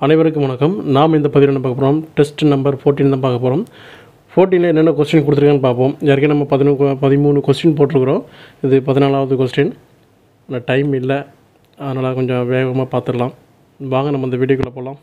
அனைவருக்கும் வணக்கம் நாம் இந்த பதிவில் என்ன பார்க்க போகிறோம் டெஸ்ட் நம்பர் 14 தான் பார்க்க போகிறோம் ஃபோர்டீனில் என்னென்ன கொஸ்டின் கொடுத்துருக்கான்னு பார்ப்போம் ஏற்கனவே நம்ம பதினொன்று பதிமூணு கொஸ்டின் போட்டிருக்கிறோம் இது பதினாலாவது கொஸ்டின் ஆனால் டைம் இல்லை அதனால் கொஞ்சம் வேகமாக பார்த்துடலாம் வாங்க நம்ம இந்த வீடியோக்குள்ளே போகலாம்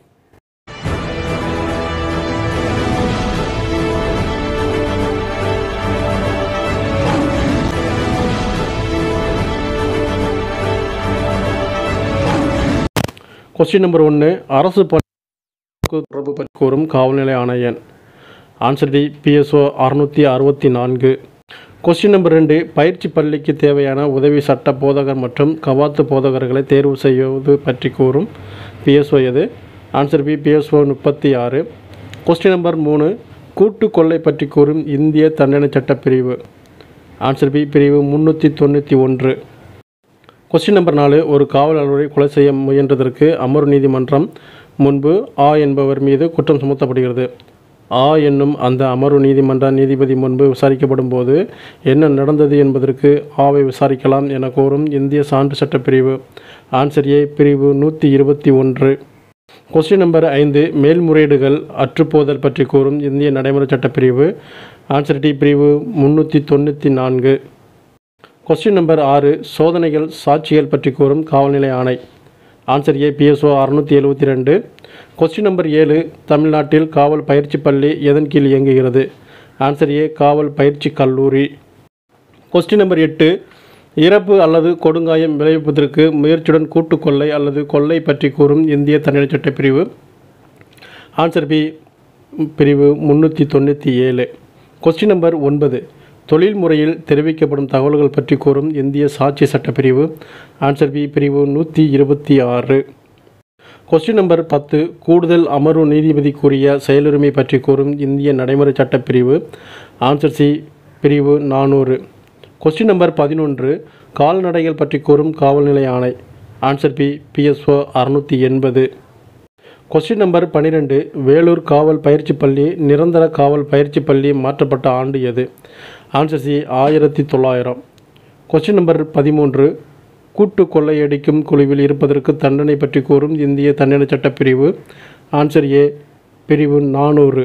கொஸ்டின் நம்பர் ஒன்று அரசு பணிக்கு தொடர்பு பற்றி கூறும் காவல்நிலை ஆணையன் ஆன்சர் டி பிஎஸ்ஓ அறுநூற்றி அறுபத்தி நான்கு கொஸ்டின் நம்பர் ரெண்டு பயிற்சி பள்ளிக்கு தேவையான உதவி சட்ட போதகர் மற்றும் கவாத்து போதகர்களை தேர்வு செய்வது பற்றி கூறும் பிஎஸ்ஓ எது ஆன்சர் பி பிஎஸ்ஓ முப்பத்தி ஆறு கொஸ்டின் நம்பர் மூணு கூட்டு கொள்ளை பற்றி கூறும் இந்திய தண்டனை சட்டப் பிரிவு ஆன்சர் பி பிரிவு முந்நூற்றி தொண்ணூற்றி ஒன்று கொஸ்டின் நம்பர் நாலு ஒரு காவல் அலுவலரை கொலை செய்ய முயன்றதற்கு அமர்வு நீதிமன்றம் முன்பு ஆ என்பவர் மீது குற்றம் சுமத்தப்படுகிறது ஆ என்னும் அந்த அமர்வு நீதிமன்ற நீதிபதி முன்பு விசாரிக்கப்படும் போது என்ன நடந்தது என்பதற்கு ஆவை விசாரிக்கலாம் என கோரும் இந்திய சான்று சட்டப் பிரிவு ஆன்சர் ஏ பிரிவு நூற்றி இருபத்தி ஒன்று கொஸ்டின் நம்பர் ஐந்து மேல்முறையீடுகள் அற்றுப்போதல் பற்றி கூறும் இந்திய நடைமுறை சட்டப் பிரிவு ஆன்சர் டி பிரிவு முந்நூற்றி தொண்ணூற்றி நான்கு கொஸ்டின் நம்பர் ஆறு சோதனைகள் சாட்சிகள் பற்றி கூறும் காவல்நிலை ஆணை ஆன்சர் ஏ பிஎஸ்ஓ அறுநூற்றி எழுபத்தி ரெண்டு கொஸ்டின் நம்பர் ஏழு தமிழ்நாட்டில் காவல் பயிற்சி பள்ளி எதன் கீழ் இயங்குகிறது ஆன்சர் ஏ காவல் பயிற்சி கல்லூரி கொஸ்டின் நம்பர் எட்டு இறப்பு அல்லது கொடுங்காயம் விளைவிப்பதற்கு முயற்சியுடன் கூட்டு கொள்ளை அல்லது கொள்ளை பற்றி கூறும் இந்திய தண்டனை சட்டப் பிரிவு ஆன்சர் பி பிரிவு முந்நூற்றி தொண்ணூற்றி ஏழு கொஸ்டின் நம்பர் ஒன்பது தொழில் முறையில் தெரிவிக்கப்படும் தகவல்கள் பற்றி கூறும் இந்திய சாட்சி சட்டப்பிரிவு ஆன்சர் பி பிரிவு நூற்றி இருபத்தி ஆறு கொஸ்டின் நம்பர் பத்து கூடுதல் அமர்வு நீதிபதிக்குரிய செயலுரிமை பற்றி கூறும் இந்திய நடைமுறை சட்டப்பிரிவு ஆன்சர் சி பிரிவு நானூறு கொஸ்டின் நம்பர் பதினொன்று கால்நடைகள் பற்றி கூறும் காவல்நிலை ஆணை ஆன்சர் பி பிஎஸ்ஓ அறுநூற்றி எண்பது கொஸ்டின் நம்பர் பன்னிரெண்டு வேலூர் காவல் பயிற்சி பள்ளி நிரந்தர காவல் பயிற்சி பள்ளி மாற்றப்பட்ட ஆண்டு எது ஆன்சர் சி ஆயிரத்தி தொள்ளாயிரம் கொஸ்டின் நம்பர் பதிமூன்று கூட்டு கொள்ளையடிக்கும் குழுவில் இருப்பதற்கு தண்டனை பற்றி கூறும் இந்திய தண்டனை சட்டப் பிரிவு ஆன்சர் ஏ பிரிவு நானூறு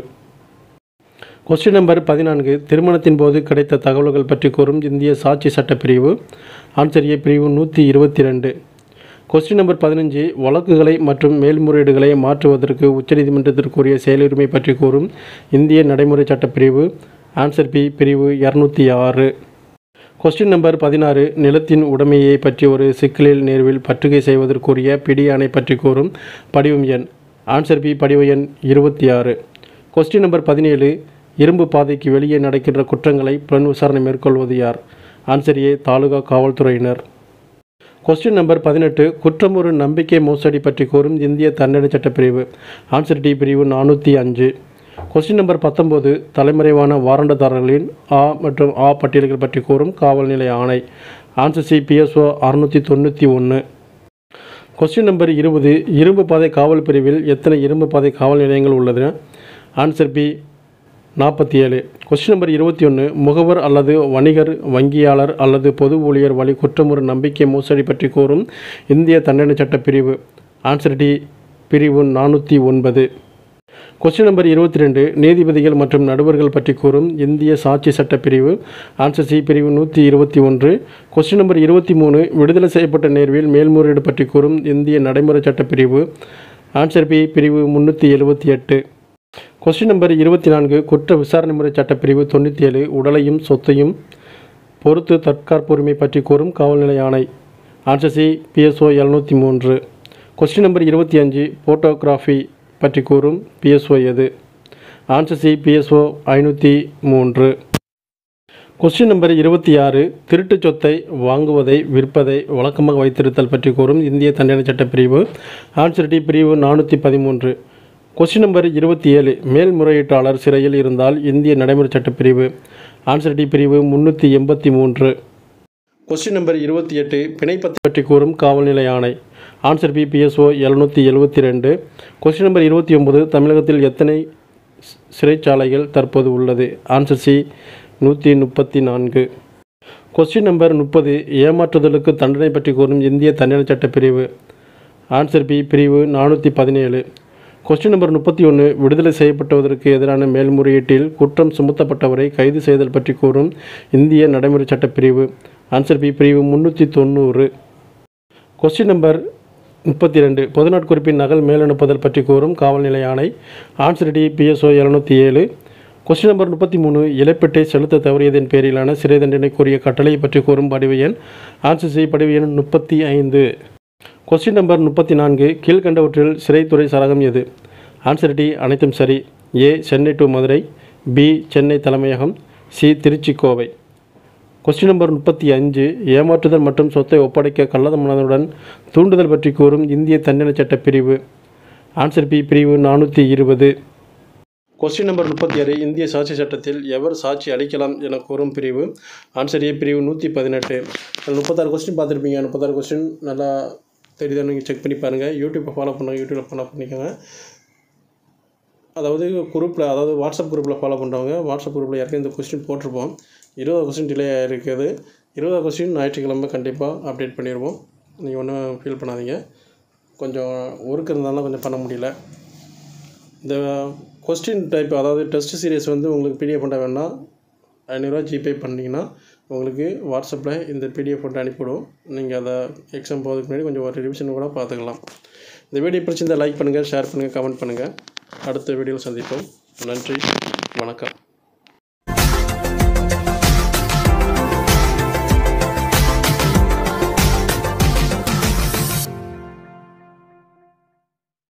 கொஸ்டின் நம்பர் பதினான்கு திருமணத்தின் போது கிடைத்த தகவல்கள் பற்றி கூறும் இந்திய சாட்சி சட்டப் பிரிவு ஆன்சர் ஏ பிரிவு நூற்றி இருபத்தி ரெண்டு கொஸ்டின் நம்பர் பதினஞ்சு வழக்குகளை மற்றும் மேல்முறையீடுகளை மாற்றுவதற்கு உச்சநீதிமன்றத்திற்குரிய செயலுரிமை பற்றி கூறும் இந்திய நடைமுறை சட்டப்பிரிவு ஆன்சர் பி பிரிவு இரநூத்தி ஆறு கொஸ்டின் நம்பர் பதினாறு நிலத்தின் உடைமையை பற்றி ஒரு சிக்கலில் நேர்வில் பற்றுகை செய்வதற்குரிய பிடியாணை பற்றி கூறும் படிவம் எண் ஆன்சர் பி படிவ எண் இருபத்தி ஆறு கொஸ்டின் நம்பர் பதினேழு இரும்பு பாதைக்கு வெளியே நடக்கின்ற குற்றங்களை புலன் விசாரணை மேற்கொள்வது யார் ஆன்சர் ஏ தாலுகா காவல்துறையினர் கொஸ்டின் நம்பர் பதினெட்டு குற்றம் ஒரு நம்பிக்கை மோசடி பற்றி கூறும் இந்திய தண்டனை சட்டப்பிரிவு ஆன்சர் டி பிரிவு நானூற்றி அஞ்சு கொஸ்டின் நம்பர் பத்தொம்போது தலைமறைவான வாரண்டதாரர்களின் ஆ மற்றும் ஆ பட்டியல்கள் பற்றி கூறும் காவல்நிலை ஆணை ஆன்சர் சி பிஎஸ்ஓ அறுநூற்றி தொண்ணூற்றி ஒன்று கொஸ்டின் நம்பர் இருபது இரும்பு பாதை காவல் பிரிவில் எத்தனை இரும்பு பாதை காவல் நிலையங்கள் உள்ளது ஆன்சர் பி நாற்பத்தி ஏழு கொஸ்டின் நம்பர் இருபத்தி ஒன்று முகவர் அல்லது வணிகர் வங்கியாளர் அல்லது பொது ஊழியர் வழி குற்றமுறு நம்பிக்கை மோசடி பற்றி கூறும் இந்திய தண்டனை சட்ட பிரிவு ஆன்சர் டி பிரிவு நானூற்றி ஒன்பது கொஸ்டின் நம்பர் இருபத்தி ரெண்டு நீதிபதிகள் மற்றும் நடுவர்கள் பற்றி கூறும் இந்திய சாட்சி சட்ட பிரிவு ஆன்சர் சி பிரிவு நூற்றி இருபத்தி ஒன்று கொஸ்டின் நம்பர் இருபத்தி மூணு விடுதலை செய்யப்பட்ட நேர்வில் மேல்முறையீடு பற்றி கூறும் இந்திய நடைமுறை சட்ட பிரிவு ஆன்சர் பி பிரிவு முந்நூற்றி எழுபத்தி எட்டு கொஸ்டின் நம்பர் இருபத்தி நான்கு குற்ற விசாரணை முறை சட்டப்பிரிவு தொண்ணூற்றி ஏழு உடலையும் சொத்தையும் பொறுத்து தற்காப்புரிமை பற்றி கூறும் காவல்நிலை ஆணை ஆன்சர் சி பிஎஸ்ஓ எழுநூற்றி மூன்று கொஸ்டின் நம்பர் இருபத்தி அஞ்சு ஃபோட்டோகிராஃபி பற்றி கூறும் பிஎஸ்ஓ எது ஆன்சர் சி பிஎஸ்ஓ ஐநூற்றி மூன்று கொஸ்டின் நம்பர் இருபத்தி ஆறு திருட்டுச் சொத்தை வாங்குவதை விற்பதை வழக்கமாக வைத்திருத்தல் பற்றி கூறும் இந்திய தண்டனை சட்டப்பிரிவு ஆன்சர் டி பிரிவு நானூற்றி பதிமூன்று கொஸ்டின் நம்பர் இருபத்தி ஏழு மேல்முறையீட்டாளர் சிறையில் இருந்தால் இந்திய நடைமுறை சட்டப்பிரிவு ஆன்சர் டி பிரிவு முந்நூற்றி எண்பத்தி மூன்று கொஸ்டின் நம்பர் இருபத்தி எட்டு பிணைப்பத்தை பற்றி கூறும் காவல்நிலை ஆணை ஆன்சர் பி பிஎஸ்ஓ எழுநூற்றி எழுபத்தி ரெண்டு கொஸ்டின் நம்பர் இருபத்தி ஒன்பது தமிழகத்தில் எத்தனை சி- சிறைச்சாலைகள் தற்போது உள்ளது ஆன்சர் சி நூற்றி முப்பத்தி நான்கு கொஸ்டின் நம்பர் முப்பது ஏமாற்றுதலுக்கு தண்டனை பற்றி கூறும் இந்திய தண்டனை சட்டப் பிரிவு ஆன்சர் பி பிரிவு நானூற்றி பதினேழு கொஸ்டின் நம்பர் முப்பத்தி ஒன்று விடுதலை செய்யப்பட்டவதற்கு எதிரான மேல்முறையீட்டில் குற்றம் சுமத்தப்பட்டவரை கைது செய்தல் பற்றி கூறும் இந்திய நடைமுறை சட்டப்பிரிவு ஆன்சர் பி பிரிவு முந்நூற்றி தொண்ணூறு கொஸ்டின் நம்பர் முப்பத்தி ரெண்டு பொதுநாட்குறிப்பின் நகல் மேலனுப்புதல் பற்றி கூறும் காவல் நிலைய ஆணை ஆன்சர் டி பிஎஸ்ஓ எழுநூற்றி ஏழு கொஸ்டின் நம்பர் முப்பத்தி மூணு இழப்பீட்டை செலுத்த தவறியதன் பேரிலான சிறை தண்டனை கூறிய கட்டளை பற்றி கூறும் படிவு எண் ஆன்சர் சி படிவு எண் முப்பத்தி ஐந்து கொஸ்டின் நம்பர் முப்பத்தி நான்கு கீழ்கண்டவற்றில் சிறைத்துறை சரகம் எது ஆன்சர் டி அனைத்தும் சரி A Chennai to Madurai B Chennai தலைமையகம் C Trichy Kovai question number முப்பத்தி அஞ்சு ஏமாற்றுதல் மற்றும் சொத்தை ஒப்படைக்க கள்ளத மனதுடன் தூண்டுதல் பற்றி கூறும் இந்திய தண்டனை சட்ட பிரிவு ஆன்சர் பி பிரிவு நானூற்றி இருபது கொஸ்டின் நம்பர் முப்பத்தி ஆறு இந்திய சாட்சி சட்டத்தில் எவர் சாட்சி அளிக்கலாம் என கூறும் பிரிவு ஆன்சர் ஏ பிரிவு நூற்றி பதினெட்டு அதில் முப்பத்தாறு கொஸ்டின் பார்த்துருப்பீங்க முப்பத்தாறு கொஸ்டின் நல்லா தெரியுதான்னு நீங்கள் செக் பண்ணி பாருங்கள் யூடியூப்பை ஃபாலோ பண்ணுங்கள் யூடியூப்பில் ஃபாலோ பண்ணிக்கோங்க அதாவது குரூப்பில் அதாவது வாட்ஸ்அப் குரூப்பில் ஃபாலோ பண்ணுறவங்க வாட்ஸ்அப் குரூப்பில் யாருக்கும் இந்த கொஸ்டின் போட்டிருப்போம் இருபது கொஸ்டின் டிலே இருக்குது இருபது கொஸ்டின் ஞாயிற்றுக்கிழமை கண்டிப்பாக அப்டேட் பண்ணிடுவோம் நீங்கள் ஒன்றும் ஃபீல் பண்ணாதீங்க கொஞ்சம் ஒர்க் இருந்தாலும் கொஞ்சம் பண்ண முடியல இந்த கொஸ்டின் டைப் அதாவது டெஸ்ட் சீரியஸ் வந்து உங்களுக்கு பிடிஎஃப் பண்ண வேணால் ஐநூறுரூவா ஜிபே பண்ணிங்கன்னா உங்களுக்கு வாட்ஸ்அப்பில் இந்த பிடிஎஃப் போட்டு அனுப்பிவிடுவோம் நீங்கள் அதை எக்ஸாம் போகிறதுக்கு முன்னாடி கொஞ்சம் ஒரு ரிவிஷன் கூட பார்த்துக்கலாம் இந்த வீடியோ பிடிச்சிருந்தால் லைக் பண்ணுங்கள் ஷேர் பண்ணுங்கள் கமெண்ட் பண்ணுங்கள் அடுத்த வீடியோவில் சந்திப்போம் நன்றி வணக்கம்